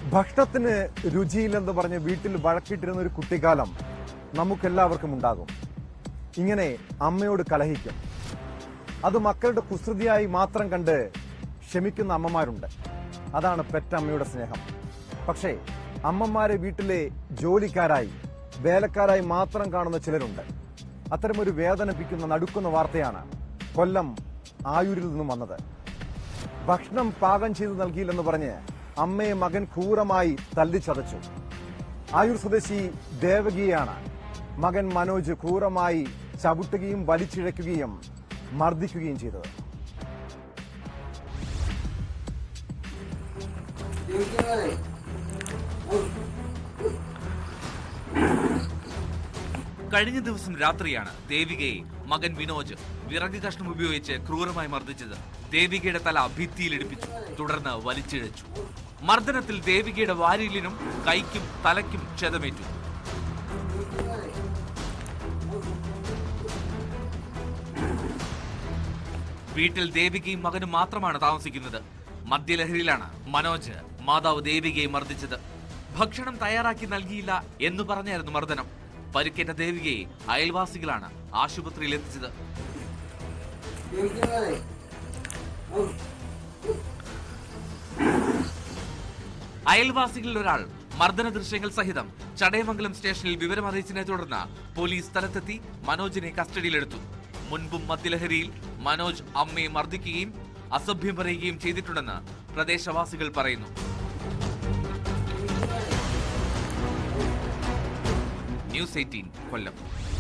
ഭക്ഷണത്തിന് രുചിയില്ലെന്ന് പറഞ്ഞ് വീട്ടിൽ വഴക്കിട്ടിരുന്ന ഒരു കുട്ടിക്കാലം നമുക്കെല്ലാവർക്കും ഉണ്ടാകും ഇങ്ങനെ അമ്മയോട് കലഹിക്കും അത് മക്കളുടെ കുസൃതിയായി മാത്രം കണ്ട് ക്ഷമിക്കുന്ന അമ്മമാരുണ്ട് അതാണ് പെറ്റമ്മയുടെ സ്നേഹം പക്ഷേ അമ്മമാരെ വീട്ടിലെ ജോലിക്കാരായി വേലക്കാരായി മാത്രം കാണുന്ന ചിലരുണ്ട് അത്തരമൊരു വേദനിപ്പിക്കുന്ന നടുക്കുന്ന വാർത്തയാണ് കൊല്ലം ആയൂരിൽ നിന്നും വന്നത് ഭക്ഷണം പാകം ചെയ്ത് നൽകിയില്ലെന്ന് പറഞ്ഞ് അമ്മയെ മകൻ ക്രൂരമായി തല്ലിച്ചതച്ചു ആയൂർ സ്വദേശി ദേവകിയാണ് മകൻ മനോജ് ക്രൂരമായി ചവിട്ടുകയും വലിച്ചിഴയ്ക്കുകയും മർദ്ദിക്കുകയും ചെയ്തത് കഴിഞ്ഞ ദിവസം രാത്രിയാണ് ദേവികയെ മകൻ വിനോജ് വിറക് കഷ്ണം ഉപയോഗിച്ച് ക്രൂരമായി മർദ്ദിച്ചത് ദേവികയുടെ തല ഭിത്തിയിലിടിപ്പിച്ചു തുടർന്ന് വലിച്ചിഴച്ചു മർദ്ദനത്തിൽ ദേവികയുടെ വാരിലിനും കൈക്കും തലയ്ക്കും ക്ഷതമേറ്റു വീട്ടിൽ ദേവികയും മകനും മാത്രമാണ് താമസിക്കുന്നത് മദ്യലഹരിയിലാണ് മനോജ് മാതാവ് ദേവികയെ മർദ്ദിച്ചത് ഭക്ഷണം തയ്യാറാക്കി നൽകിയില്ല എന്ന് പറഞ്ഞായിരുന്നു മർദ്ദനം പരിക്കേറ്റ ദേവികയെ അയൽവാസികളാണ് ആശുപത്രിയിൽ എത്തിച്ചത് അയൽവാസികളിൽ ഒരാൾ മർദ്ദന ദൃശ്യങ്ങൾ സഹിതം ചടയമംഗലം സ്റ്റേഷനിൽ വിവരം അറിയിച്ചതിനെ തുടർന്ന് പോലീസ് സ്ഥലത്തെത്തി മനോജിനെ കസ്റ്റഡിയിലെടുത്തു മുൻപും മദ്യലഹരിയിൽ മനോജ് അമ്മയെ മർദ്ദിക്കുകയും അസഭ്യം പറയുകയും ചെയ്തിട്ടുണ്ടെന്ന് പ്രദേശവാസികൾ പറയുന്നു ന്യൂസ് എയ്റ്റീൻ കൊല്ലം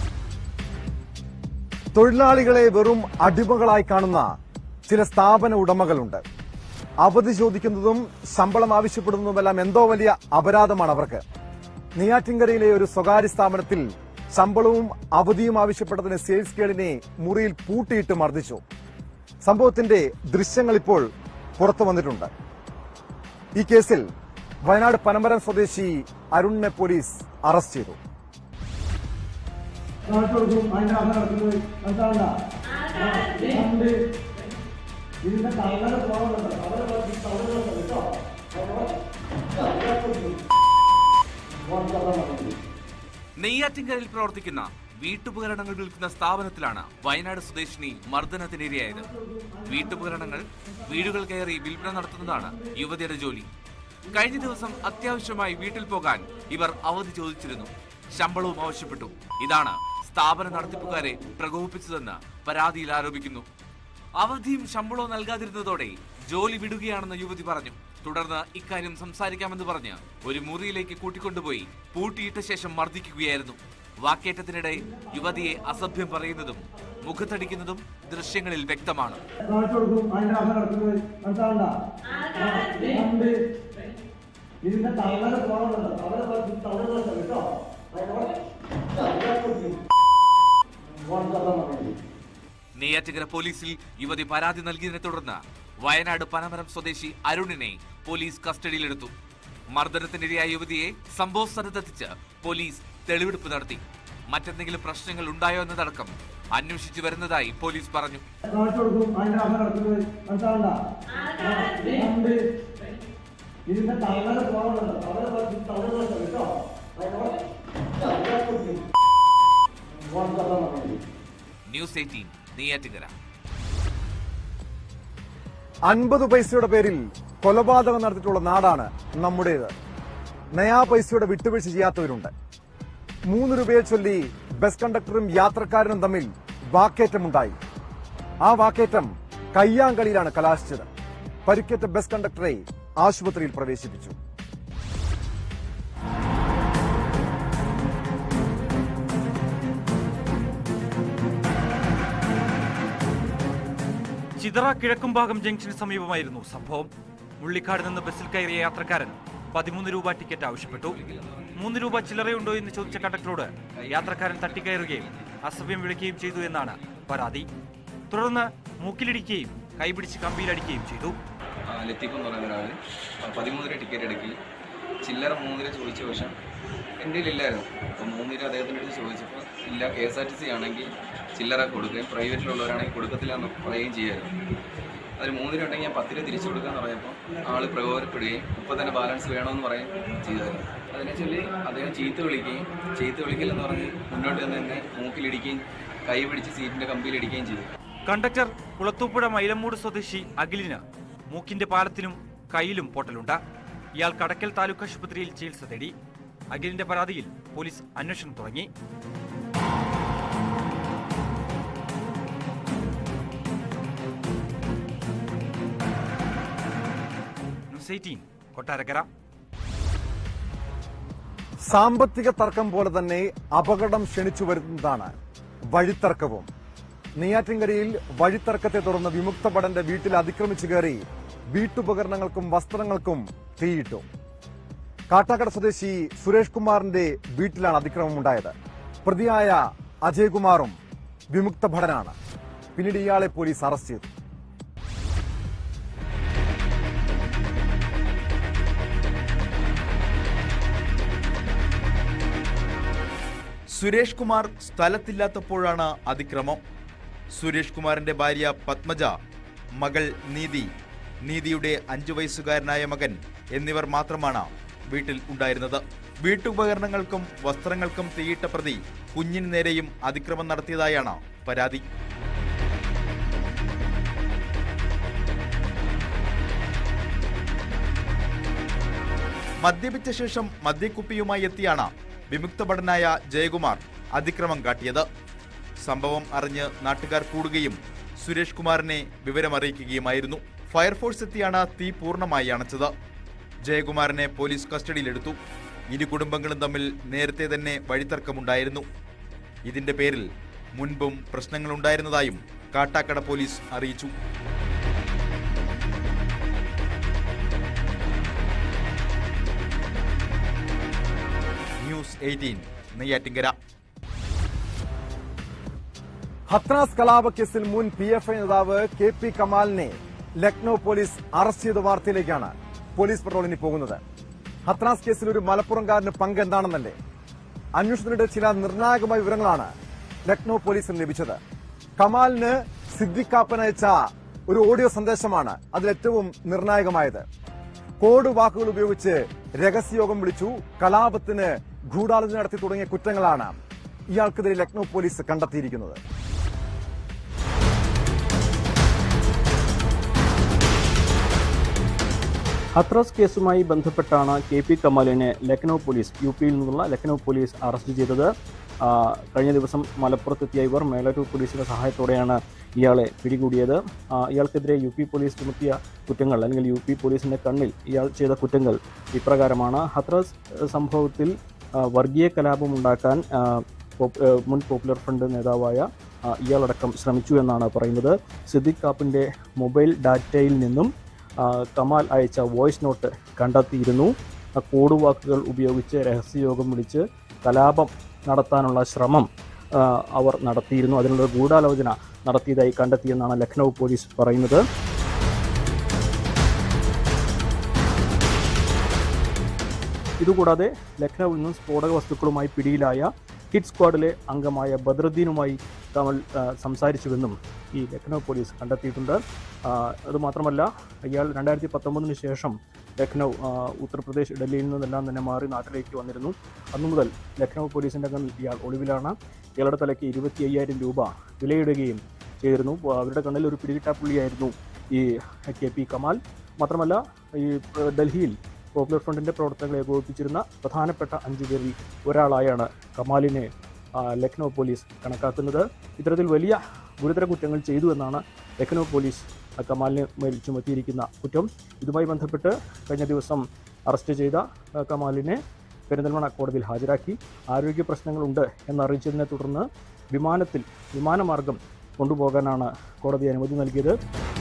തൊഴിലാളികളെ വെറും അടിമകളായി കാണുന്ന ചില സ്ഥാപന ഉടമകളുണ്ട് അവധി ചോദിക്കുന്നതും ശമ്പളം ആവശ്യപ്പെടുന്നതുമെല്ലാം എന്തോ വലിയ അപരാധമാണ് അവർക്ക് നെയ്യാറ്റിൻകരയിലെ ഒരു സ്വകാര്യ സ്ഥാപനത്തിൽ ശമ്പളവും അവധിയും ആവശ്യപ്പെട്ടതിന് സെയിൽസ് ഗേളിനെ മുറിയിൽ പൂട്ടിയിട്ട് മർദ്ദിച്ചു സംഭവത്തിന്റെ ദൃശ്യങ്ങൾ ഇപ്പോൾ പുറത്തു വന്നിട്ടുണ്ട് ഈ കേസിൽ വയനാട് പനമരം സ്വദേശി അരുണിനെ പോലീസ് അറസ്റ്റ് ചെയ്തു കാണിച്ചു കൊടുക്കും അതിന്റെ അമ്മ നടക്കുന്നത് മനസ്സിലാവണ്ട ഉണ്ട് ഇതിന്റെ തള്ളയുടെ സ്വഭാവമുണ്ട് അവരെ തള്ളുകളുണ്ട് കേട്ടോ നെയ്യാറ്റിൻകരയിൽ പ്രവർത്തിക്കുന്ന വീട്ടുപകരണങ്ങൾ വിൽക്കുന്ന സ്ഥാപനത്തിലാണ് വയനാട് സ്വദേശിനി മർദ്ദനത്തിനിരയായത് വീട്ടുപകരണങ്ങൾ വീടുകൾ കയറി വിൽപ്പന നടത്തുന്നതാണ് യുവതിയുടെ ജോലി കഴിഞ്ഞ ദിവസം അത്യാവശ്യമായി വീട്ടിൽ പോകാൻ ഇവർ അവധി ചോദിച്ചിരുന്നു ശമ്പളവും ആവശ്യപ്പെട്ടു ഇതാണ് സ്ഥാപന നടത്തിപ്പുകാരെ പ്രകോപിപ്പിച്ചതെന്ന് പരാതിയിൽ ആരോപിക്കുന്നു അവധിയും ശമ്പളവും നൽകാതിരുന്നതോടെ ജോലി വിടുകയാണെന്ന് യുവതി പറഞ്ഞു തുടർന്ന് ഇക്കാര്യം സംസാരിക്കാമെന്ന് പറഞ്ഞ് ഒരു മുറിയിലേക്ക് കൂട്ടിക്കൊണ്ടുപോയി പൂട്ടിയിട്ട ശേഷം മർദ്ദിക്കുകയായിരുന്നു വാക്കേറ്റത്തിനിടെ യുവതിയെ അസഭ്യം പറയുന്നതും മുഖത്തടിക്കുന്നതും ദൃശ്യങ്ങളിൽ വ്യക്തമാണ് കാണിച്ചു കൊടുക്കും അതിന്റെ അമ്മ നടക്കുന്നത് മനസ്സിലാവണ്ട ഉണ്ട് ഇതിന്റെ തള്ളയുടെ സ്വഭാവമുണ്ട് അവരെ തള്ളുകളുണ്ട് കേട്ടോ നെയ്യാറ്റിക്കര പോലീസിൽ യുവതി പരാതി നൽകിയതിനെ തുടർന്ന് വയനാട് പനമരം സ്വദേശി അരുണിനെ പോലീസ് കസ്റ്റഡിയിലെടുത്തു മർദ്ദനത്തിനിരയായ യുവതിയെ സംഭവ സ്ഥലത്തെത്തിച്ച് പോലീസ് തെളിവെടുപ്പ് നടത്തി മറ്റെന്തെങ്കിലും പ്രശ്നങ്ങൾ ഉണ്ടായോ എന്നതടക്കം അന്വേഷിച്ചു വരുന്നതായി പോലീസ് പറഞ്ഞു കാണിച്ചു കൊടുക്കും അതിന്റെ അമ്മ നടക്കുന്നത് മനസ്സിലാവണ്ട ഉണ്ട് ഇതിന്റെ തള്ളയുടെ സ്വഭാവമുണ്ട് അവരെ തള്ളുകളുണ്ട് കേട്ടോ ന്യൂസ് എയ്റ്റീൻ നെയ്യാറ്റിക്കര അൻപത് പൈസയുടെ പേരിൽ കൊലപാതകം നടത്തിയിട്ടുള്ള നാടാണ് നമ്മുടേത് നയാ പൈസയുടെ വിട്ടുവീഴ്ച ചെയ്യാത്തവരുണ്ട് മൂന്ന് രൂപയെ ചൊല്ലി ബസ് കണ്ടക്ടറും യാത്രക്കാരനും തമ്മിൽ വാക്കേറ്റമുണ്ടായി ആ വാക്കേറ്റം കയ്യാങ്കളിയിലാണ് കലാശിച്ചത് പരിക്കേറ്റ ബസ് കണ്ടക്ടറെ ആശുപത്രിയിൽ പ്രവേശിപ്പിച്ചു ചിതറ കിഴക്കുംഭാഗം ജംഗ്ഷന് സമീപമായിരുന്നു സംഭവം മുള്ളിക്കാട് നിന്ന് ബസ്സിൽ കയറിയ യാത്രക്കാരൻ പതിമൂന്ന് രൂപ ടിക്കറ്റ് ആവശ്യപ്പെട്ടു മൂന്ന് രൂപ ചില്ലറയുണ്ടോ എന്ന് ചോദിച്ച കണ്ടക്ടറോട് യാത്രക്കാരൻ തട്ടിക്കയറുകയും അസഭ്യം വിളിക്കുകയും ചെയ്തു എന്നാണ് പരാതി തുടർന്ന് മൂക്കിലിടിക്കുകയും കൈപിടിച്ച് കമ്പിയിലടിക്കുകയും ചെയ്തു ആ, ലത്തീഫ് എന്ന് പറയുന്ന ഒരാൾ പതിമൂന്ന് രൂപ ടിക്കറ്റ് എടുക്കി ചില്ലറ മൂന്ന് രൂപ ചോദിച്ച പക്ഷം എൻ്റെ ഇല്ലായിരുന്നു അപ്പോൾ മൂന്ന് രൂപ അദ്ദേഹത്തിൻ്റെ അടുത്ത് ചോദിച്ചപ്പോൾ ഇല്ല K S R T C ആണെങ്കിൽ ചില്ലറ കൊടുക്കുകയും പ്രൈവറ്റിലുള്ളവരാണെങ്കിൽ കൊടുക്കത്തില്ല എന്ന് പറയുകയും ചെയ്യായിരുന്നു അതിൽ മൂന്ന് രൂപ ഉണ്ടെങ്കിൽ ഞാൻ പത്ത് രൂപ തിരിച്ചു കൊടുക്കാന്ന് പറഞ്ഞപ്പോൾ ആൾ പ്രകോപനപ്പെടുകയും ഇപ്പം തന്നെ ബാലൻസ് വേണമെന്ന് പറയും ചെയ്തായിരുന്നു അതിനെ ചൊല്ലി അദ്ദേഹം ചീത്ത വിളിക്കുകയും ചീത്ത വിളിക്കില്ലെന്ന് പറഞ്ഞ് മുന്നോട്ട് നിന്ന് എന്നെ മൂക്കിലിടിക്കുകയും കൈ പിടിച്ച് സീറ്റിന്റെ കമ്പിയിലിടിക്കുകയും ചെയ്തു കണ്ടക്ടർ കുളത്തൂപ്പുഴ മൈലമ്മൂട് സ്വദേശി അഖിലിന് മൂക്കിന്റെ പാലത്തിനും കയ്യിലും പൊട്ടലുണ്ട് ഇയാൾ കടക്കൽ താലൂക്ക് ആശുപത്രിയിൽ ചികിത്സ തേടി അഖിലിന്റെ പരാതിയിൽ പോലീസ് അന്വേഷണം തുടങ്ങി ന്യൂസ് എയ്റ്റീൻ കൊട്ടാരക്കര സാമ്പത്തിക തർക്കം പോലെ തന്നെ അപകടം ക്ഷണിച്ചു വരുന്നതാണ് വഴിത്തർക്കവും നെയ്യാറ്റിൻകരയിൽ വഴിത്തർക്കത്തെ തുടർന്ന് വിമുക്ത ഭടന്റെ വീട്ടിൽ അതിക്രമിച്ചു കയറി വീട്ടുപകരണങ്ങൾക്കും വസ്ത്രങ്ങൾക്കും തീയിട്ടു കാട്ടാക്കട സ്വദേശി സുരേഷ് കുമാറിന്റെ വീട്ടിലാണ് അതിക്രമം ഉണ്ടായത് പ്രതിയായ അജയ്കുമാറും വിമുക്ത ഭടനാണ് പിന്നീട് ഇയാളെ പോലീസ് അറസ്റ്റ് ചെയ്തു സുരേഷ് കുമാർ സ്ഥലത്തില്ലാത്തപ്പോഴാണ് അതിക്രമം സുരേഷ് കുമാറിന്റെ ഭാര്യ പത്മജ മകൾ നീതി നീതിയുടെ അഞ്ചു വയസ്സുകാരനായ മകൻ എന്നിവർ മാത്രമാണ് വീട്ടിൽ ഉണ്ടായിരുന്നത് വീട്ടുപകരണങ്ങൾക്കും വസ്ത്രങ്ങൾക്കും തീയിട്ട പ്രതി കുഞ്ഞിന് നേരെയും അതിക്രമം നടത്തിയതായാണ് പരാതി മദ്യപിച്ച ശേഷം മദ്യക്കുപ്പിയുമായി എത്തിയാണ് വിമുക്ത ഭടനായ ജയകുമാർ അതിക്രമം കാട്ടിയത് സംഭവം അറിഞ്ഞ് നാട്ടുകാർ കൂടുകയും സുരേഷ് കുമാറിനെ വിവരമറിയിക്കുകയുമായിരുന്നു ഫയർഫോഴ്സ് എത്തിയാണ് തീ പൂർണ്ണമായി അണച്ചത് ജയകുമാറിനെ പോലീസ് കസ്റ്റഡിയിലെടുത്തു ഇരു കുടുംബങ്ങളും തമ്മിൽ നേരത്തെ തന്നെ വഴിത്തർക്കമുണ്ടായിരുന്നു ഇതിന്റെ പേരിൽ മുൻപും പ്രശ്നങ്ങളുണ്ടായിരുന്നതായും കാട്ടാക്കട പോലീസ് അറിയിച്ചു ന്യൂസ് എയ്റ്റീൻ നെയ്യാറ്റിങ്കര ഹത്രാസ് കലാപക്കേസിൽ മുൻ പി എഫ് ഐ നേതാവ് കെ പി കമാലിനെ ലക്നൌ പോലീസ് അറസ്റ്റ് ചെയ്ത വാർത്തയിലേക്കാണ് പോലീസ് പെട്രോൾ ഇനി പോകുന്നത് ഹത്രാസ് കേസിൽ ഒരു മലപ്പുറംകാരന് പങ്ക് എന്താണെന്നല്ലേ അന്വേഷണത്തിനിടെ ചില നിർണായകമായ വിവരങ്ങളാണ് ലക്നൌ പോലീസിന് ലഭിച്ചത് കമാലിന് സിദ്ദിഖാപ്പൻ അയച്ച ഒരു ഓഡിയോ സന്ദേശമാണ് അതിലേറ്റവും നിർണായകമായത് കോഡ് വാക്കുകൾ ഉപയോഗിച്ച് രഹസ്യയോഗം വിളിച്ചു കലാപത്തിന് ഗൂഢാലോചന നടത്തി തുടങ്ങിയ കുറ്റങ്ങളാണ് ഇയാൾക്കെതിരെ ലക്നൌ പോലീസ് കണ്ടെത്തിയിരിക്കുന്നത് ഹത്രാസ് കേസുമായി ബന്ധപ്പെട്ടാണ് കെ പി കമാലിനെ ലക്നൗ പോലീസ് യു പിയിൽ നിന്നുള്ള ലക്നൗ പോലീസ് അറസ്റ്റ് ചെയ്തത് ആ, കഴിഞ്ഞ ദിവസം മലപ്പുറത്തെത്തിയ ഇവർ മേലൂർ പോലീസിന്റെ സഹായത്തോടെയാണ് ഇയാളെ പിടികൂടിയത് ആ, ഇയാൾക്കെതിരെ യു പി പോലീസ് ചുമത്തിയ കുറ്റങ്ങൾ അല്ലെങ്കിൽ യു പി പോലീസിന്റെ കണ്ണിൽ ഇയാൾ ചെയ്ത കുറ്റങ്ങൾ ഇപ്രകാരമാണ് ഹത്രാസ് ഏഹ്, സംഭവത്തിൽ ആ, വർഗീയ കലാപമുണ്ടാക്കാൻ ആ, പോപ്പ്- ഏഹ്, മുൻ പോപ്പുലർ ഫ്രണ്ട് നേതാവായ ആ, ഇയാളടക്കം ശ്രമിച്ചു എന്നാണ് പറയുന്നത് സിദ്ദിഖ് കാപ്പിന്റെ മൊബൈൽ ഡാറ്റയിൽ നിന്നും ആ, കമാൽ അയച്ച വോയിസ് നോട്ട് കണ്ടെത്തിയിരുന്നു ആ കോഡ് വാക്കുകൾ ഉപയോഗിച്ച് രഹസ്യയോഗം വിളിച്ച് കലാപം നടത്താനുള്ള ശ്രമം ആ, അവർ നടത്തിയിരുന്നു അതിനുള്ള ഗൂഢാലോചന നടത്തിയതായി കണ്ടെത്തിയെന്നാണ് ലക്നൗ പോലീസ് പറയുന്നത് ഇതുകൂടാതെ ലക്നൌവിൽ നിന്നും സ്ഫോടക വസ്തുക്കളുമായി പിടിയിലായ ഹിറ്റ് സ്ക്വാഡിലെ അംഗമായ ബദ്രുദ്ദീനുമായി കമൽ ആ, സംസാരിച്ചുവെന്നും ഈ ലക്നൗ പോലീസ് കണ്ടെത്തിയിട്ടുണ്ട് ആ, അതുമാത്രമല്ല ഇയാൾ രണ്ടായിരത്തി പത്തൊമ്പതിന് ശേഷം ലക്നൗ ആ, ഉത്തർപ്രദേശ് ഡൽഹിയിൽ നിന്നെല്ലാം തന്നെ മാറി നാട്ടിലേക്ക് വന്നിരുന്നു അന്നു മുതൽ ലക്നൗ പോലീസിൻ്റെ കണ്ണിൽ ഇയാൾ ഒളിവിലാണ് ഇയാളുടെ തലയ്ക്ക് ഇരുപത്തി അയ്യായിരം രൂപ വിലയിടുകയും ചെയ്തിരുന്നു അപ്പോൾ അവരുടെ കണ്ണിൽ ഒരു പിടികിട്ടാപ്പുള്ളിയായിരുന്നു ഈ കെ പി കമാൽ മാത്രമല്ല ഈ ഏഹ്, ഡൽഹിയിൽ പോപ്പുലർ ഫ്രണ്ടിന്റെ പ്രവർത്തനങ്ങളെ ഏകോപിപ്പിച്ചിരുന്ന പ്രധാനപ്പെട്ട അഞ്ചു പേരിൽ ഒരാളായാണ് കമാലിനെ ആ, ലക്നൗ പോലീസ് കണക്കാക്കുന്നത് ഇത്തരത്തിൽ വലിയ ഗുരുതര കുറ്റങ്ങൾ ചെയ്തു എന്നാണ് ലക്നൗ പോലീസ് ആ കമാലിന് മേൽ ചുമത്തിയിരിക്കുന്ന കുറ്റം ഇതുമായി ബന്ധപ്പെട്ട് കഴിഞ്ഞ ദിവസം അറസ്റ്റ് ചെയ്ത ആ, കമാലിനെ പെരിന്തൽമണ്ണ കോടതിയിൽ ഹാജരാക്കി ആരോഗ്യ പ്രശ്നങ്ങളുണ്ട് എന്നറിയിച്ചതിനെ തുടർന്ന് വിമാനത്തിൽ വിമാനമാർഗം കൊണ്ടുപോകാനാണ് കോടതി അനുമതി നൽകിയത്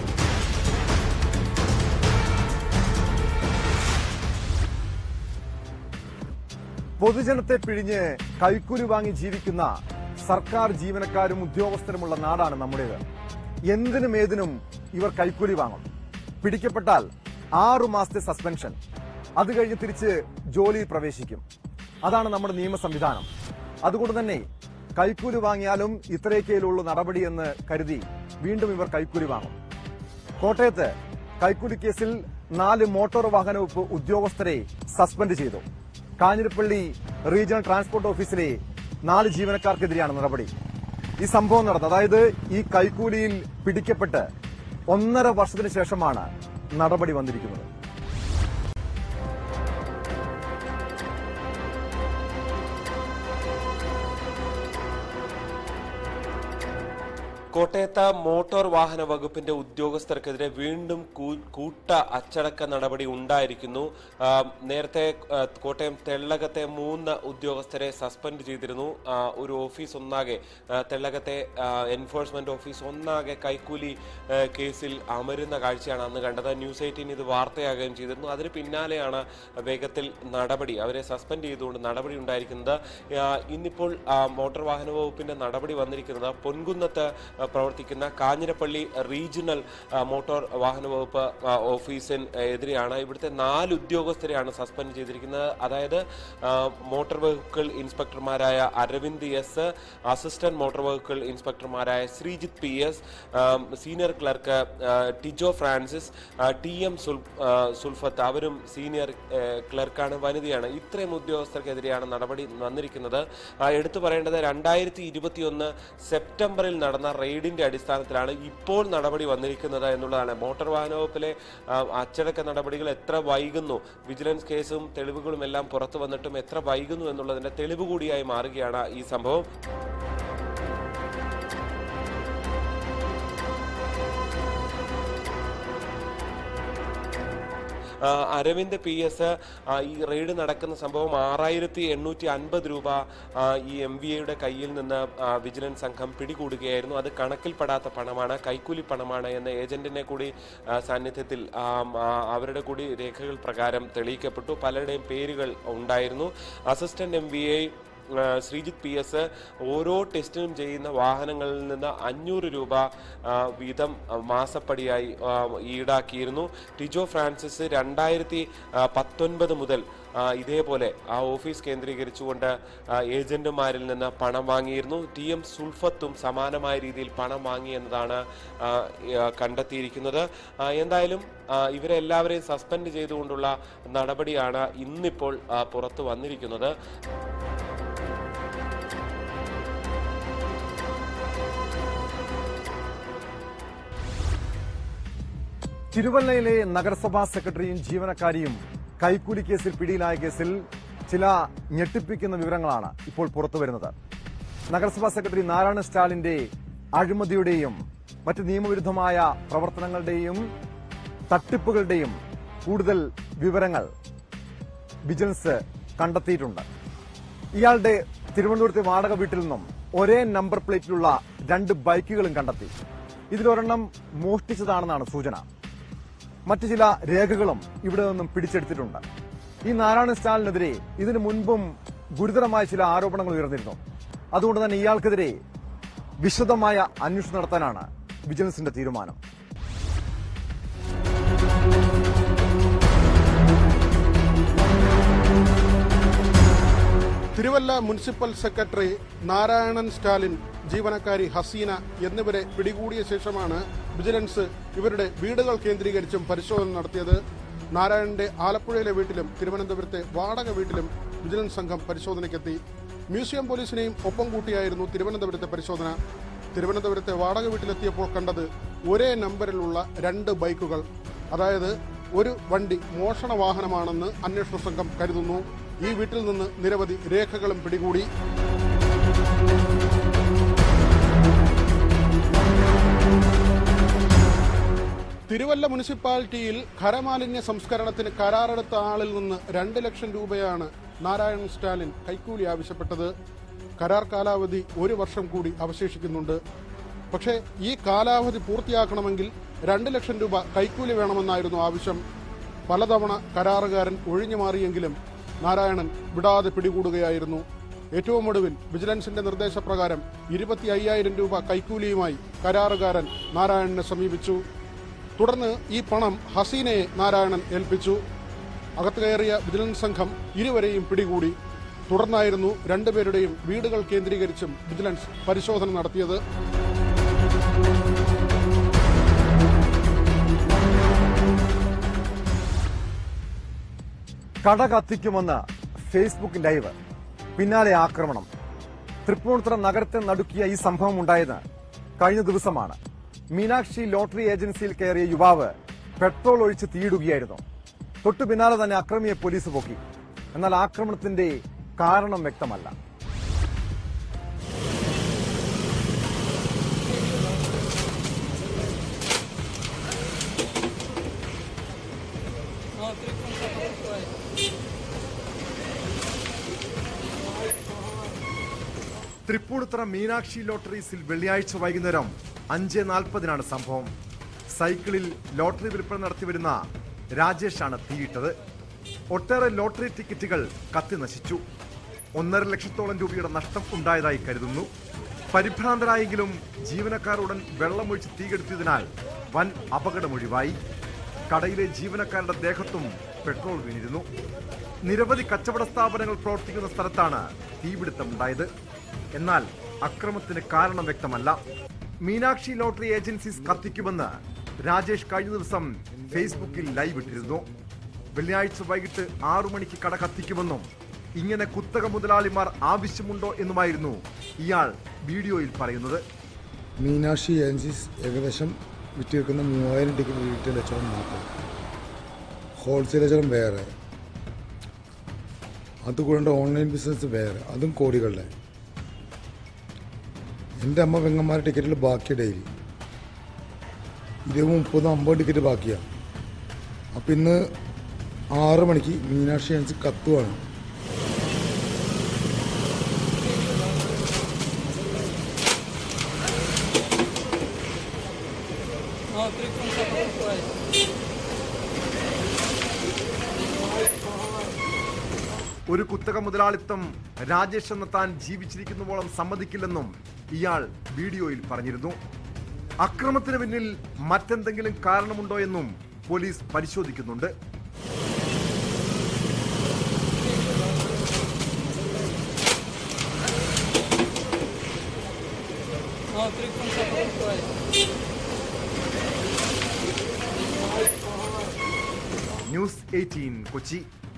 പൊതുജനത്തെ പിഴിഞ്ഞ് കൈക്കൂലി വാങ്ങി ജീവിക്കുന്ന സർക്കാർ ജീവനക്കാരും ഉദ്യോഗസ്ഥരുമുള്ള നാടാണ് നമ്മുടേത് എന്തിനും ഏതിനും ഇവർ കൈക്കൂലി വാങ്ങും പിടിക്കപ്പെട്ടാൽ ആറു മാസത്തെ സസ്പെൻഷൻ അത് കഴിഞ്ഞ് തിരിച്ച് ജോലിയിൽ പ്രവേശിക്കും അതാണ് നമ്മുടെ നിയമ സംവിധാനം അതുകൊണ്ട് തന്നെ കൈക്കൂലി വാങ്ങിയാലും ഇത്രയൊക്കെയുള്ളൂ നടപടി എന്ന് കരുതി വീണ്ടും ഇവർ കൈക്കൂലി വാങ്ങും കോട്ടയത്ത് കൈക്കൂലി കേസിൽ നാല് മോട്ടോർ വാഹന വകുപ്പ് ഉദ്യോഗസ്ഥരെ സസ്പെൻഡ് ചെയ്തു കാഞ്ഞിരപ്പള്ളി റീജിയണൽ ട്രാൻസ്പോർട്ട് ഓഫീസിലെ നാല് ജീവനക്കാർക്കെതിരെയാണ് നടപടി ഈ സംഭവം നടന്നത് അതായത് ഈ കൈക്കൂലിയിൽ പിടിക്കപ്പെട്ട് ഒന്നര വർഷത്തിന് ശേഷമാണ് നടപടി വന്നിരിക്കുന്നത് കോട്ടയത്ത് മോട്ടോർ വാഹന വകുപ്പിന്റെ ഉദ്യോഗസ്ഥർക്കെതിരെ വീണ്ടും കൂ- കൂട്ട അച്ചടക്ക നടപടി ഉണ്ടായിരിക്കുന്നു ആ, നേരത്തെ ആ, കോട്ടയം തെള്ളകത്തെ മൂന്ന് ഉദ്യോഗസ്ഥരെ സസ്പെൻഡ് ചെയ്തിരുന്നു ആ, ഒരു ഓഫീസ് ഒന്നാകെ ആ, തെള്ളകത്തെ ആ, എൻഫോഴ്സ്മെന്റ് ഓഫീസ് ഒന്നാകെ കൈക്കൂലി ആ, കേസിൽ അമരുന്ന കാഴ്ചയാണ് അന്ന് കണ്ടത് ന്യൂസ് എയ്റ്റീൻ ഇത് വാർത്തയാകുകയും ചെയ്തിരുന്നു അതിന് പിന്നാലെയാണ് വേഗത്തിൽ നടപടി അവരെ സസ്പെൻഡ് ചെയ്തുകൊണ്ട് നടപടി ഉണ്ടായിരിക്കുന്നത് ആ, ഇന്നിപ്പോൾ ആ, മോട്ടോർ വാഹന വകുപ്പിന്റെ നടപടി വന്നിരിക്കുന്നത് പൊൻകുന്നത്ത് ആ, പ്രവർത്തിക്കുന്ന കാഞ്ഞിരപ്പള്ളി റീജിയണൽ ആ, മോട്ടോർ വാഹന വകുപ്പ് ആ, ഓഫീസിന് എതിരെയാണ് ഇവിടുത്തെ നാല് ഉദ്യോഗസ്ഥരെയാണ് സസ്പെൻഡ് ചെയ്തിരിക്കുന്നത് അതായത് ആ, മോട്ടോർ വെഹിക്കിൾ ഇൻസ്പെക്ടർമാരായ Aravind S assistant motor vehicle ഇൻസ്പെക്ടർമാരായ Sreejith P S senior clerk ആ, ടിജോ ഫ്രാൻസിസ് ആ, ടി എം സുൽ- ആ, സുൽഫത്ത് അവരും സീനിയർ ആ, ക്ലർക്കാണ് വനിതയാണ് ഇത്രയും ഉദ്യോഗസ്ഥർക്കെതിരെയാണ് നടപടി വന്നിരിക്കുന്നത് ആ, എടുത്തു പറയേണ്ടത് രണ്ടായിരത്തി ഇരുപത്തിയൊന്ന് സെപ്റ്റംബറിൽ നടന്ന റെയ്ഡിന്റെ അടിസ്ഥാനത്തിലാണ് ഇപ്പോൾ നടപടി വന്നിരിക്കുന്നത് എന്നുള്ളതാണ് മോട്ടോർ വാഹന വകുപ്പിലെ ആ, അച്ചടക്ക നടപടികൾ എത്ര വൈകുന്നു വിജിലൻസ് കേസും തെളിവുകളും എല്ലാം പുറത്തു വന്നിട്ടും എത്ര വൈകുന്നു എന്നുള്ളതിന്റെ തെളിവ് കൂടിയായി മാറുകയാണ് ഈ സംഭവം ആ, അരവിന്ദ് പി എസ് ഈ റെയ്ഡ് നടക്കുന്ന സംഭവം ആറായിരത്തി എണ്ണൂറ്റി അൻപത് രൂപ ആ, ഈ എം വി എയുടെ കയ്യിൽ നിന്ന് ആ, വിജിലൻസ് സംഘം പിടികൂടുകയായിരുന്നു അത് കണക്കിൽപ്പെടാത്ത പണമാണ് കൈക്കൂലി പണമാണ് എന്ന ഏജന്റിനെ കൂടി ആ, സാന്നിധ്യത്തിൽ ആ, ആ, അവരുടെ കൂടി രേഖകൾ പ്രകാരം തെളിയിക്കപ്പെട്ടു പലരുടെയും പേരുകൾ ഉണ്ടായിരുന്നു അസിസ്റ്റന്റ് എം വി എ ആ, ശ്രീജിത്ത് പി എസ് ഓരോ ടെസ്റ്റിനും ചെയ്യുന്ന വാഹനങ്ങളിൽ നിന്ന് അഞ്ഞൂറ് രൂപ ആ, വീതം ആ, മാസപ്പടിയായി ആ, ഈടാക്കിയിരുന്നു ടിജോ ഫ്രാൻസിസ് രണ്ടായിരത്തി പത്തൊൻപത് മുതൽ ആ, ഇതേപോലെ ആ ഓഫീസ് കേന്ദ്രീകരിച്ചുകൊണ്ട് ആ, ഏജന്റുമാരിൽ നിന്ന് പണം വാങ്ങിയിരുന്നു ടി എം സുൽഫത്തും സമാനമായ രീതിയിൽ പണം വാങ്ങി എന്നതാണ് ആ, ആ, കണ്ടെത്തിയിരിക്കുന്നത് ആ, എന്തായാലും ആ, ഇവരെല്ലാവരെയും സസ്പെൻഡ് ചെയ്തുകൊണ്ടുള്ള നടപടിയാണ് ഇന്നിപ്പോൾ ആ, പുറത്തു വന്നിരിക്കുന്നത് തിരുവല്ലയിലെ നഗരസഭാ സെക്രട്ടറിയും ജീവനക്കാരിയും കൈക്കൂലി കേസിൽ പിടിയിലായ കേസിൽ ചില ഞെട്ടിപ്പിക്കുന്ന വിവരങ്ങളാണ് ഇപ്പോൾ പുറത്തുവരുന്നത് നഗരസഭാ സെക്രട്ടറി നാരായണ സ്റ്റാലിന്റെ അഴിമതിയുടെയും മറ്റ് നിയമവിരുദ്ധമായ പ്രവർത്തനങ്ങളുടെയും തട്ടിപ്പുകളുടെയും കൂടുതൽ വിവരങ്ങൾ വിജിലൻസ് കണ്ടെത്തിയിട്ടുണ്ട് ഇയാളുടെ തിരുവനന്തപുരത്തെ വാടക വീട്ടിൽ നിന്നും ഒരേ നമ്പർ പ്ലേറ്റിലുള്ള രണ്ട് ബൈക്കുകളും കണ്ടെത്തി ഇതിലൊരെണ്ണം മോഷ്ടിച്ചതാണെന്നാണ് സൂചന മറ്റു ചില രേഖകളും ഇവിടെ നിന്നും പിടിച്ചെടുത്തിട്ടുണ്ട് ഈ നാരായണ സ്റ്റാലിനെതിരെ ഇതിനു മുൻപും ഗുരുതരമായ ചില ആരോപണങ്ങൾ ഉയർന്നിരുന്നു അതുകൊണ്ട് തന്നെ ഇയാൾക്കെതിരെ വിശദമായ അന്വേഷണം നടത്താനാണ് വിജിലൻസിന്റെ തീരുമാനം Thiruvalla municipal secretary Narayanan Stalin ജീവനക്കാരി ഹസീന എന്നിവരെ പിടികൂടിയ ശേഷമാണ് വിജിലൻസ് ഇവരുടെ വീടുകൾ കേന്ദ്രീകരിച്ചും പരിശോധന നടത്തിയത് നാരായണന്റെ ആലപ്പുഴയിലെ വീട്ടിലും തിരുവനന്തപുരത്തെ വാടക വീട്ടിലും വിജിലൻസ് സംഘം പരിശോധനയ്ക്കെത്തി മ്യൂസിയം പോലീസിനെയും ഒപ്പം കൂട്ടിയായിരുന്നു തിരുവനന്തപുരത്തെ പരിശോധന തിരുവനന്തപുരത്തെ വാടക വീട്ടിലെത്തിയപ്പോൾ കണ്ടത് ഒരേ നമ്പറിലുള്ള രണ്ട് ബൈക്കുകൾ അതായത് ഒരു വണ്ടി മോഷണ വാഹനമാണെന്ന് അന്വേഷണ സംഘം കരുതുന്നു ഈ വീട്ടിൽ നിന്ന് നിരവധി രേഖകളും പിടികൂടി തിരുവല്ല മുനിസിപ്പാലിറ്റിയിൽ ഖരമാലിന്യ സംസ്കരണത്തിന് കരാറെടുത്ത ആളിൽ നിന്ന് രണ്ട് ലക്ഷം രൂപയാണ് നാരായണൻ സ്റ്റാലിൻ കൈക്കൂലി ആവശ്യപ്പെട്ടത് കരാർ കാലാവധി ഒരു വർഷം കൂടി അവശേഷിക്കുന്നുണ്ട് പക്ഷേ ഈ കാലാവധി പൂർത്തിയാക്കണമെങ്കിൽ രണ്ട് ലക്ഷം രൂപ കൈക്കൂലി വേണമെന്നായിരുന്നു ആവശ്യം പലതവണ കരാറുകാരൻ ഒഴിഞ്ഞു മാറിയെങ്കിലും നാരായണൻ വിടാതെ പിടികൂടുകയായിരുന്നു ഏറ്റവും ഒടുവിൽ വിജിലൻസിന്റെ നിർദ്ദേശപ്രകാരം ഇരുപത്തി അയ്യായിരം രൂപ കൈക്കൂലിയുമായി കരാറുകാരൻ നാരായണനെ സമീപിച്ചു തുടർന്ന് ഈ പണം ഹസീനയെ നാരായണൻ ഏൽപ്പിച്ചു അകത്ത് കയറിയ വിജിലൻസ് സംഘം ഇരുവരെയും പിടികൂടി തുടർന്നായിരുന്നു രണ്ടുപേരുടെയും വീടുകൾ കേന്ദ്രീകരിച്ചും വിജിലൻസ് പരിശോധന നടത്തിയത് കട കത്തിക്കുമെന്ന് ഫേസ്ബുക്ക് ലൈവ് പിന്നാലെ ആക്രമണം തൃപ്പൂണിത്തുറ നഗരത്തെ നടുക്കിയ ഈ സംഭവം ഉണ്ടായത് കഴിഞ്ഞ ദിവസമാണ് മീനാക്ഷി ലോട്ടറി ഏജൻസിയിൽ കയറിയ യുവാവ് പെട്രോൾ ഒഴിച്ച് തീയിടുകയായിരുന്നു തൊട്ടു പിന്നാലെ തന്നെ അക്രമിയെ പോലീസ് പൊക്കി എന്നാൽ ആക്രമണത്തിന്റെ കാരണം വ്യക്തമല്ല തൃപ്പൂണിത്തുറ മീനാക്ഷി ലോട്ടറീസിൽ വെള്ളിയാഴ്ച വൈകുന്നേരം അഞ്ച് നാൽപ്പതിനാണ് സംഭവം സൈക്കിളിൽ ലോട്ടറി വിൽപ്പന നടത്തിവരുന്ന രാജേഷാണ് തീയിട്ടത് ഒട്ടേറെ ലോട്ടറി ടിക്കറ്റുകൾ കത്തി നശിച്ചു ഒന്നര ലക്ഷത്തോളം രൂപയുടെ നഷ്ടം ഉണ്ടായതായി കരുതുന്നു പരിഭ്രാന്തരായെങ്കിലും ജീവനക്കാരുടൻ വെള്ളമൊഴിച്ച് തീകെടുത്തിയതിനാൽ വൻ അപകടമൊഴിവായി കടയിലെ ജീവനക്കാരുടെ ദേഹത്തും പെട്രോൾ വീണിരുന്നു നിരവധി കച്ചവട സ്ഥാപനങ്ങൾ പ്രവർത്തിക്കുന്ന സ്ഥലത്താണ് തീപിടുത്തമുണ്ടായത് എന്നാൽ അക്രമത്തിന് കാരണം വ്യക്തമല്ല മീനാക്ഷി ലോട്ടറി ഏജൻസീസ് കത്തിക്കുമെന്ന് രാജേഷ് കഴിഞ്ഞ ദിവസം ഫേസ്ബുക്കിൽ ലൈവ് ഇട്ടിരുന്നു വെള്ളിയാഴ്ച വൈകിട്ട് ആറു മണിക്ക് കട കത്തിക്കുമെന്നും ഇങ്ങനെ കുത്തക മുതലാളിമാർ ആവശ്യമുണ്ടോ എന്നുമായിരുന്നു ഇയാൾ വീഡിയോയിൽ പറയുന്നത് മീനാക്ഷി ഏജൻസീസ് ഏകദേശം വിറ്റിരിക്കുന്ന മൂവായിരം ടിക്കറ്റ് റീറ്റെയിൽ കച്ചവടം മാത്രം ഹോൾസെയിൽ കച്ചവടം വേറെ അതുകൂടാണ്ട് ഓൺലൈൻ ബിസിനസ് വേറെ അതും കോടികളുടെ എൻ്റെ അമ്മ പെങ്ങന്മാരുടെ ടിക്കറ്റിൽ ബാക്കി ഡെയിലി ഇരുപത് മുപ്പത് അമ്പത് ടിക്കറ്റ് ബാക്കിയാണ് അപ്പം ഇന്ന് ആറ് മണിക്ക് മീനാക്ഷി ഏജൻസി കത്തുവാണ് ഒരു കുത്തക മുതലാളിത്തം രാജേഷ് എന്ന താൻ ജീവിച്ചിരിക്കുന്നുവോളം സമ്മതിക്കില്ലെന്നും ഇയാൾ വീഡിയോയിൽ പറഞ്ഞിരുന്നു അക്രമത്തിന് പിന്നിൽ മറ്റെന്തെങ്കിലും കാരണമുണ്ടോ എന്നും പോലീസ് പരിശോധിക്കുന്നുണ്ട് ന്യൂസ് എയ്റ്റീൻ കൊച്ചി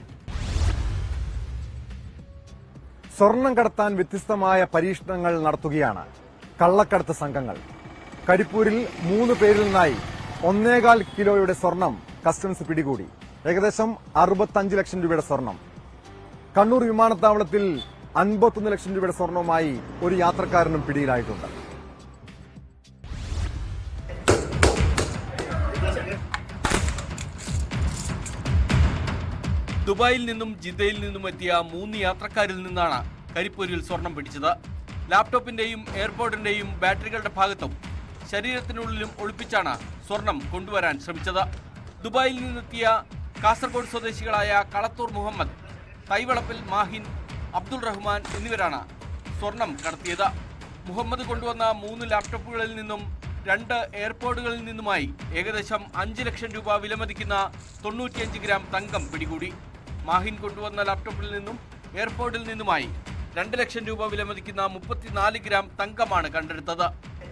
സ്വർണം കടത്താൻ വ്യത്യസ്തമായ പരീക്ഷണങ്ങൾ നടത്തുകയാണ് കള്ളക്കടത്ത് സംഘങ്ങൾ കരിപ്പൂരിൽ മൂന്ന് പേരിൽ നിന്നായി ഒന്നേകാൽ കിലോയുടെ സ്വർണം കസ്റ്റംസ് പിടികൂടി ഏകദേശം അറുപത്തഞ്ച് ലക്ഷം രൂപയുടെ സ്വർണം കണ്ണൂർ വിമാനത്താവളത്തിൽ അൻപത്തൊന്ന് ലക്ഷം രൂപയുടെ സ്വർണവുമായി ഒരു യാത്രക്കാരനും പിടിയിലായിട്ടുണ്ട് ദുബായിൽ നിന്നും ജിദ്ദയിൽ നിന്നും എത്തിയ മൂന്ന് യാത്രക്കാരിൽ നിന്നാണ് കരിപ്പൂരിൽ സ്വർണം പിടിച്ചത് ലാപ്ടോപ്പിന്റെയും എയർപോർട്ടിന്റെയും ബാറ്ററികളുടെ ഭാഗത്തും ശരീരത്തിനുള്ളിലും ഒളിപ്പിച്ചാണ് സ്വർണം കൊണ്ടുവരാൻ ശ്രമിച്ചത് ദുബായിൽ നിന്നെത്തിയ കാസർഗോഡ് സ്വദേശികളായ കളത്തൂർ മുഹമ്മദ് തൈവളപ്പിൽ മാഹിൻ അബ്ദുൾ റഹ്മാൻ എന്നിവരാണ് സ്വർണം കടത്തിയത് മുഹമ്മദ് കൊണ്ടുവന്ന മൂന്ന് ലാപ്ടോപ്പുകളിൽ നിന്നും രണ്ട് എയർപോർട്ടുകളിൽ നിന്നുമായി ഏകദേശം അഞ്ച് ലക്ഷം രൂപ വിലമതിക്കുന്ന തൊണ്ണൂറ്റിയഞ്ച് ഗ്രാം തങ്കം പിടികൂടി മാഹിൻ കൊണ്ടുവന്ന ലാപ്ടോപ്പിൽ നിന്നും എയർപോർട്ടിൽ നിന്നുമായി രണ്ട് ലക്ഷം രൂപ വിലമതിക്കുന്ന മുപ്പത്തിനാല് ഗ്രാം തങ്കമാണ് കണ്ടെടുത്തത്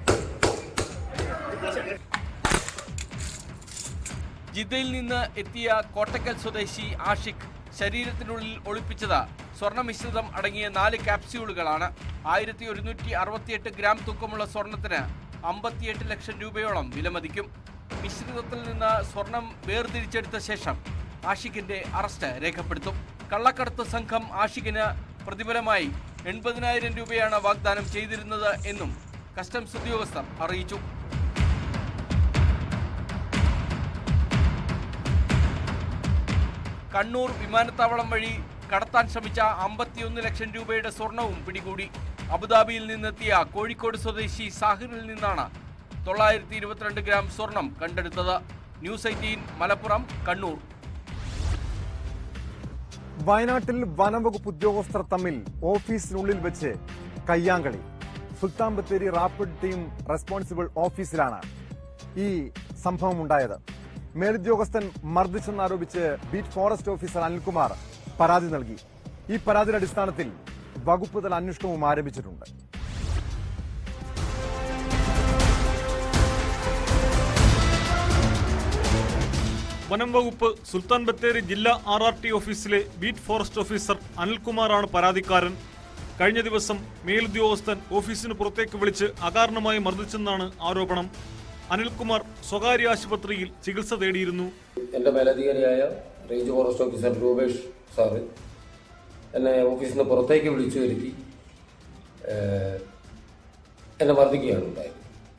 ജിദ്ദയിൽ നിന്ന് എത്തിയ കോട്ടക്കൽ സ്വദേശി ആഷിഖ് ശരീരത്തിനുള്ളിൽ ഒളിപ്പിച്ചത് സ്വർണ്ണമിശ്രിതം അടങ്ങിയ നാല് ക്യാപ്സ്യൂളുകളാണ് ആയിരത്തി ഒരുന്നൂറ്റി അറുപത്തിയെട്ട് ഗ്രാം തൂക്കമുള്ള സ്വർണത്തിന് അമ്പത്തിയെട്ട് ലക്ഷം രൂപയോളം വിലമതിക്കും മിശ്രിതത്തിൽ നിന്ന് സ്വർണം വേർതിരിച്ചെടുത്ത ശേഷം ആഷിഖിന്റെ അറസ്റ്റ് രേഖപ്പെടുത്തും കള്ളക്കടത്ത് സംഘം ആഷിഖിന് പ്രതിഫലമായി എൺപതിനായിരം രൂപയാണ് വാഗ്ദാനം ചെയ്തിരുന്നത് എന്നും കസ്റ്റംസ് ഉദ്യോഗസ്ഥർ അറിയിച്ചു കണ്ണൂർ വിമാനത്താവളം വഴി കടത്താൻ ശ്രമിച്ച അമ്പത്തിയൊന്ന് ലക്ഷം രൂപയുടെ സ്വർണവും പിടികൂടി അബുദാബിയിൽ നിന്നെത്തിയ കോഴിക്കോട് സ്വദേശി സാഹിറിൽ നിന്നാണ് തൊള്ളായിരത്തി ഇരുപത്തിരണ്ട് ഗ്രാം സ്വർണം കണ്ടെടുത്തത് ന്യൂസ് എയ്റ്റീൻ മലപ്പുറം കണ്ണൂർ വയനാട്ടിൽ വനംവകുപ്പ് ഉദ്യോഗസ്ഥർ തമ്മിൽ ഓഫീസിനുള്ളിൽ വെച്ച് കയ്യാങ്കളി Sultan Bathery rapid team responsible ഓഫീസിലാണ് ഈ സംഭവം ഉണ്ടായത് മേലുദ്യോഗസ്ഥൻ മർദ്ദിച്ചെന്നാരോപിച്ച് ബീറ്റ് ഫോറസ്റ്റ് ഓഫീസർ അനിൽകുമാർ പരാതി നൽകി ഈ പരാതിയുടെ അടിസ്ഥാനത്തിൽ വകുപ്പ് തല അന്വേഷണവും ആരംഭിച്ചിട്ടുണ്ട് വനം വകുപ്പ് സുൽത്താൻ ബത്തേരി ജില്ലാ ആർ ആർ ടി ഓഫീസിലെ ബീറ്റ് ഫോറസ്റ്റ് ഓഫീസർ അനിൽകുമാറാണ് പരാതിക്കാരൻ കഴിഞ്ഞ ദിവസം മേലുദ്യോഗസ്ഥൻ ഓഫീസിന് പുറത്തേക്ക് വിളിച്ച് അകാരണമായി മർദ്ദിച്ചെന്നാണ് ആരോപണം അനിൽകുമാർ സ്വകാര്യ ആശുപത്രിയിൽ ചികിത്സ തേടിയിരുന്നു എൻ്റെ മേലധികാരിയായ range forest officer Rupesh sir എന്നെ ഓഫീസിൽ നിന്ന് പുറത്തേക്ക് വിളിച്ചു വരുത്തി ഏഹ്, എന്നെ മർദ്ദിക്കുകയാണ് ഉണ്ടായത്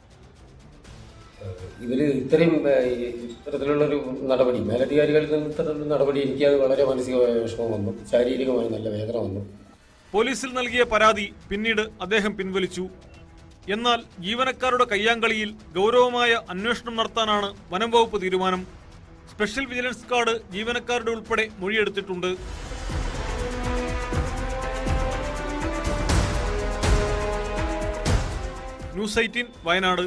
ഏഹ്, ഇവര് ഇത്രയും ഏഹ്, ഈ ഇത്തരത്തിലുള്ളൊരു നടപടി മേലധികാരികളിൽ നിന്ന് ഇത്തരത്തിലുള്ള നടപടി എനിക്ക് അത് വളരെ മാനസികമായ വിഷമം വന്നു ശാരീരികമായി നല്ല വേദന വന്നു പോലീസിൽ നൽകിയ പരാതി പിന്നീട് അദ്ദേഹം പിൻവലിച്ചു എന്നാൽ ജീവനക്കാരുടെ കയ്യാങ്കളിയിൽ ഗൗരവമായ അന്വേഷണം നടത്താനാണ് വനം വകുപ്പ് തീരുമാനം സ്പെഷ്യൽ വിജിലൻസ് കാർഡ് ജീവനക്കാരുടെ ഉൾപ്പെടെ മൊഴിയെടുത്തിട്ടുണ്ട് ന്യൂസ് എയ്റ്റീൻ വയനാട്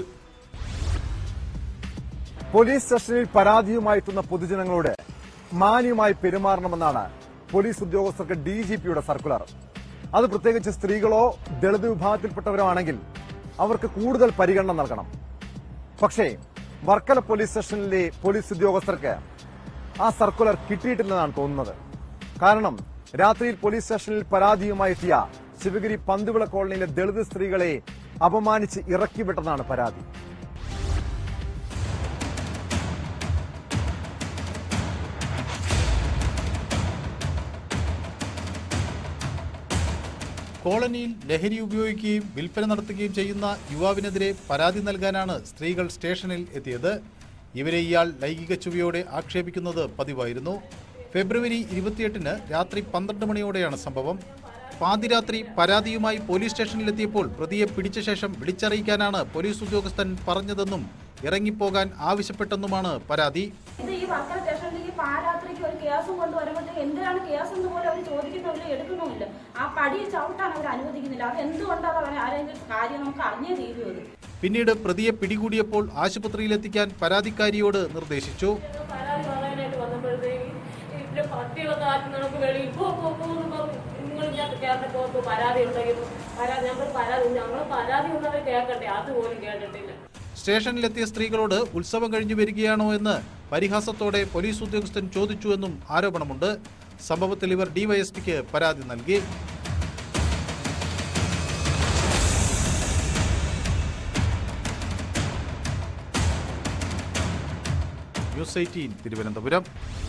പോലീസ് സ്റ്റേഷനിൽ പരാതിയുമായെത്തുന്ന പൊതുജനങ്ങളോട് മാന്യമായി പെരുമാറണമെന്നാണ് പോലീസ് ഉദ്യോഗസ്ഥർക്ക് ഡി ജി പിയുടെ സർക്കുലർ അത് പ്രത്യേകിച്ച് സ്ത്രീകളോ ദളിത് വിഭാഗത്തിൽപ്പെട്ടവരോ ആണെങ്കിൽ അവർക്ക് കൂടുതൽ പരിഗണന നൽകണം പക്ഷേ വർക്കല പോലീസ് സ്റ്റേഷനിലെ പോലീസ് ഉദ്യോഗസ്ഥർക്ക് ആ സർക്കുലർ കിട്ടിയിട്ടില്ലെന്നാണ് തോന്നുന്നത് കാരണം രാത്രിയിൽ പോലീസ് സ്റ്റേഷനിൽ പരാതിയുമായി എത്തിയ ശിവഗിരി പന്തുവിള കോളനിയിലെ ദളിത് സ്ത്രീകളെ അപമാനിച്ച് ഇറക്കിവിട്ടെന്നാണ് പരാതി കോളനിയിൽ ലഹരി ഉപയോഗിക്കുകയും വിൽപ്പന നടത്തുകയും ചെയ്യുന്ന യുവാവിനെതിരെ പരാതി നൽകാനാണ് സ്ത്രീകൾ സ്റ്റേഷനിൽ എത്തിയത് ഇവരെ ഇയാൾ ലൈംഗിക ചുവയോടെ ആക്ഷേപിക്കുന്നത് പതിവായിരുന്നു ഫെബ്രുവരി ഇരുപത്തിയെട്ടിന് രാത്രി പന്ത്രണ്ട് മണിയോടെയാണ് സംഭവം പാതിരാത്രി പരാതിയുമായി പോലീസ് സ്റ്റേഷനിലെത്തിയപ്പോൾ പ്രതിയെ പിടിച്ച ശേഷം വിളിച്ചറിയിക്കാനാണ് പോലീസ് ഉദ്യോഗസ്ഥൻ പറഞ്ഞതെന്നും ഇറങ്ങിപ്പോകാൻ ആവശ്യപ്പെട്ടെന്നുമാണ് പരാതി ഇത് ഈ വർക്കല സ്റ്റേഷനിലേക്ക് പാരാത്രിക്ക് ഒരു കേസും കൊണ്ട് വരുമ്പോഴത്തേക്ക് എന്തിനാണ് കേസ് എന്ന് പോലും അവർ ചോദിക്കുന്നില്ല എടുക്കുന്നുമില്ല ആ പടി ചവിട്ടാൻ അവർ അനുവദിക്കുന്നില്ല അത് എന്തുകൊണ്ടാണ് അവർ ആരെങ്കിലും കാര്യം നമുക്ക് അറിഞ്ഞേ തീരൂ അത് പിന്നീട് പ്രതിയെ പിടികൂടിയപ്പോൾ ആശുപത്രിയിലെത്തിക്കാൻ പരാതിക്കാരിയോട് നിർദ്ദേശിച്ചു പരാതി പറയാനായിട്ട് വന്നപ്പോഴത്തേക്ക് ഇതിന്റെ പട്ടികളൊക്കെ ആക്കി നമുക്ക് വെളിയിൽ പോ പോ പോ എന്ന് പറഞ്ഞു നിങ്ങൾ ഞാൻ കേട്ടപ്പോ ഇപ്പൊ പരാതി ഉണ്ടെങ്കിൽ പരാതി ഞങ്ങൾ പരാതി ഞങ്ങൾ പരാതി ഉള്ളവരെ കേൾക്കട്ടെ അതുപോലും കേട്ടിട്ടില്ല സ്റ്റേഷനിലെത്തിയ സ്ത്രീകളോട് ഉത്സവം കഴിഞ്ഞു വരികയാണോ എന്ന് പരിഹാസത്തോടെ പോലീസ് ഉദ്യോഗസ്ഥൻ ചോദിച്ചുവെന്നും ആരോപണമുണ്ട് സംഭവത്തിൽ ഇവർ ഡിവൈഎസ്പിക്ക് പരാതി നൽകി news eighteen Thiruvananthapuram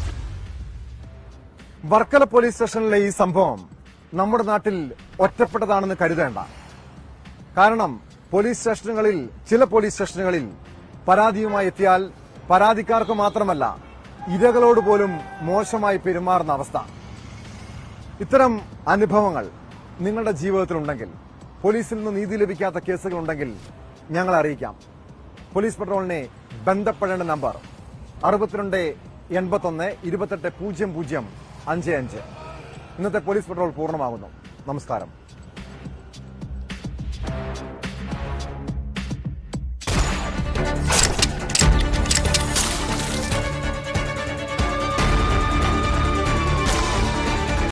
Varkala police സ്റ്റേഷനിലെ ഈ സംഭവം നമ്മുടെ നാട്ടിൽ ഒറ്റപ്പെട്ടതാണെന്ന് കരുതേണ്ട കാരണം പോലീസ് സ്റ്റേഷനുകളിൽ ചില പോലീസ് സ്റ്റേഷനുകളിൽ പരാതിയുമായി എത്തിയാൽ പരാതിക്കാർക്ക് മാത്രമല്ല ഇരകളോട് പോലും മോശമായി പെരുമാറുന്ന അവസ്ഥ ഇത്തരം അനുഭവങ്ങൾ നിങ്ങളുടെ ജീവിതത്തിലുണ്ടെങ്കിൽ പോലീസിൽ നിന്ന് നീതി ലഭിക്കാത്ത കേസുകളുണ്ടെങ്കിൽ ഞങ്ങളെ അറിയിക്കാം പോലീസ് പെട്രോളിനെ ബന്ധപ്പെടേണ്ട നമ്പർ അറുപത്തിരണ്ട് എൺപത്തൊന്ന് ഇരുപത്തെട്ട് പൂജ്യം പൂജ്യം അഞ്ച് അഞ്ച് ഇന്നത്തെ പോലീസ് പെട്രോൾ പൂർണ്ണമാകുന്നു നമസ്കാരം